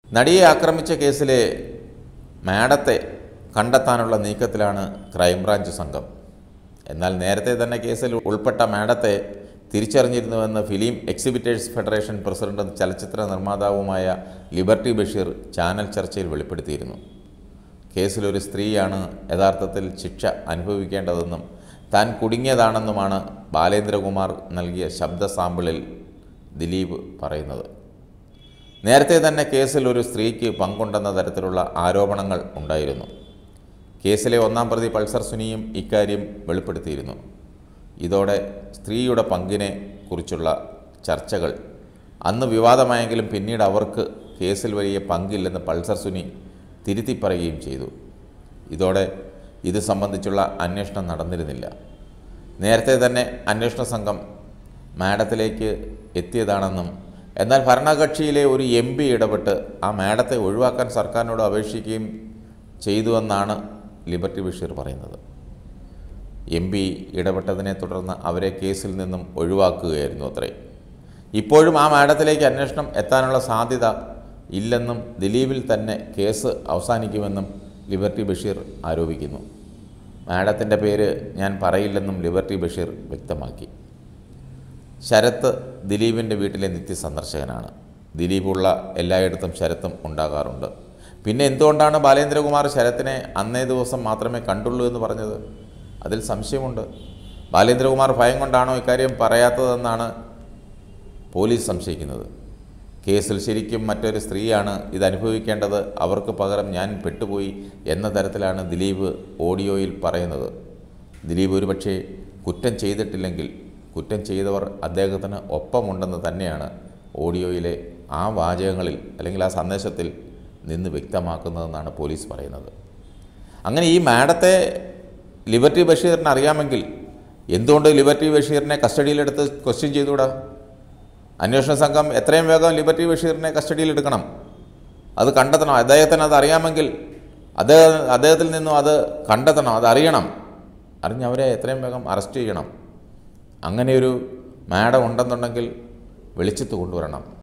നടിയെ ആക്രമിച്ച കേസിലെ മാഡത്തെ കണ്ടെത്താനുള്ള നീക്കത്തിലാണ് ക്രൈംബ്രാഞ്ച് സംഘം എന്നാൽ നേരത്തെ തന്നെ കേസിൽ ഉൾപ്പെട്ട മാഡത്തെ തിരിച്ചറിഞ്ഞിരുന്നുവെന്ന് ഫിലിം എക്സിബിറ്റേഴ്സ് ഫെഡറേഷൻ പ്രസിഡന്റും ചലച്ചിത്ര നിർമ്മാതാവുമായ ലിബർട്ടി ബഷീർ ചാനൽ ചർച്ചയിൽ വെളിപ്പെടുത്തിയിരുന്നു കേസിലൊരു സ്ത്രീയാണ് യഥാർത്ഥത്തിൽ ശിക്ഷ അനുഭവിക്കേണ്ടതെന്നും താൻ കുടുങ്ങിയതാണെന്നുമാണ് ബാലേന്ദ്രകുമാർ നൽകിയ ശബ്ദ സാമ്പിളിൽ ദിലീപ് പറയുന്നത് നേരത്തെ തന്നെ കേസിൽ ഒരു സ്ത്രീക്ക് പങ്കുണ്ടെന്ന തരത്തിലുള്ള ആരോപണങ്ങൾ ഉണ്ടായിരുന്നു കേസിലെ ഒന്നാം പ്രതി പൾസർ സുനിയും ഇക്കാര്യം വെളിപ്പെടുത്തിയിരുന്നു ഇതോടെ സ്ത്രീയുടെ പങ്കിനെ കുറിച്ചുള്ള ചർച്ചകൾ അന്ന് വിവാദമായെങ്കിലും പിന്നീട് അവർക്ക് കേസിൽ വലിയ പങ്കില്ലെന്ന് പൾസർ സുനി തിരുത്തി പറയുകയും ചെയ്തു ഇതോടെ ഇത് സംബന്ധിച്ചുള്ള അന്വേഷണം നടന്നിരുന്നില്ല നേരത്തെ തന്നെ അന്വേഷണ സംഘം മാഡത്തിലേക്ക് എത്തിയതാണെന്നും എന്നാൽ ഭരണകക്ഷിയിലെ ഒരു എം പി ഇടപെട്ട് ആ മാഡത്തെ ഒഴിവാക്കാൻ സർക്കാരിനോട് അപേക്ഷിക്കുകയും ചെയ്തുവെന്നാണ് ലിബർട്ടി ബഷീർ പറയുന്നത് എം പി ഇടപെട്ടതിനെ തുടർന്ന് അവരെ കേസിൽ നിന്നും ഒഴിവാക്കുകയായിരുന്നു അത്രേ ഇപ്പോഴും ആ മാഡത്തിലേക്ക് അന്വേഷണം എത്താനുള്ള സാധ്യത ഇല്ലെന്നും ദിലീപിൽ തന്നെ കേസ് അവസാനിക്കുമെന്നും ലിബർട്ടി ബഷീർ ആരോപിക്കുന്നു മാഡത്തിൻ്റെ പേര് ഞാൻ പറയില്ലെന്നും ലിബർട്ടി ബഷീർ വ്യക്തമാക്കി ശരത്ത് ദിലീപിൻ്റെ വീട്ടിലെ നിത്യസന്ദർശകനാണ് ദിലീപുള്ള എല്ലായിടത്തും ശരത്തും ഉണ്ടാകാറുണ്ട് പിന്നെ എന്തുകൊണ്ടാണ് ബാലേന്ദ്രകുമാർ ശരത്തിനെ അന്നേ ദിവസം മാത്രമേ കണ്ടുള്ളൂ എന്ന് പറഞ്ഞത് അതിൽ സംശയമുണ്ട് ബാലേന്ദ്രകുമാർ ഭയം കൊണ്ടാണോ ഇക്കാര്യം പറയാത്തതെന്നാണ് പോലീസ് സംശയിക്കുന്നത് കേസിൽ ശരിക്കും മറ്റൊരു സ്ത്രീയാണ് ഇത് അനുഭവിക്കേണ്ടത് അവർക്ക് പകരം ഞാൻ പെട്ടുപോയി എന്ന തരത്തിലാണ് ദിലീപ് ഓഡിയോയിൽ പറയുന്നത് ദിലീപ് ഒരുപക്ഷെ കുറ്റം ചെയ്തിട്ടില്ലെങ്കിൽ കുറ്റം ചെയ്തവർ അദ്ദേഹത്തിന് ഒപ്പമുണ്ടെന്ന് തന്നെയാണ് ഓഡിയോയിലെ ആ വാചകങ്ങളിൽ അല്ലെങ്കിൽ ആ സന്ദേശത്തിൽ നിന്ന് വ്യക്തമാക്കുന്നതെന്നാണ് പോലീസ് പറയുന്നത് അങ്ങനെ ഈ മാഡത്തെ ലിബർട്ടി ബഷീറിന് അറിയാമെങ്കിൽ എന്തുകൊണ്ട് ലിബർട്ടി ബഷീറിനെ കസ്റ്റഡിയിലെടുത്ത് ക്വസ്റ്റ്യൻ ചെയ്തുകൂടാ അന്വേഷണ സംഘം എത്രയും വേഗം ലിബർട്ടി ബഷീറിനെ കസ്റ്റഡിയിലെടുക്കണം അത് കണ്ടെത്തണം അദ്ദേഹത്തിന് അത് അറിയാമെങ്കിൽ അദ്ദേഹം അദ്ദേഹത്തിൽ നിന്നും അത് കണ്ടെത്തണം അത് അറിയണം അറിഞ്ഞ് അവരെ എത്രയും വേഗം അറസ്റ്റ് ചെയ്യണം അങ്ങനെയൊരു മാഡം ഉണ്ടെന്നുണ്ടെങ്കിൽ വെളിച്ചത്ത് കൊണ്ടുവരണം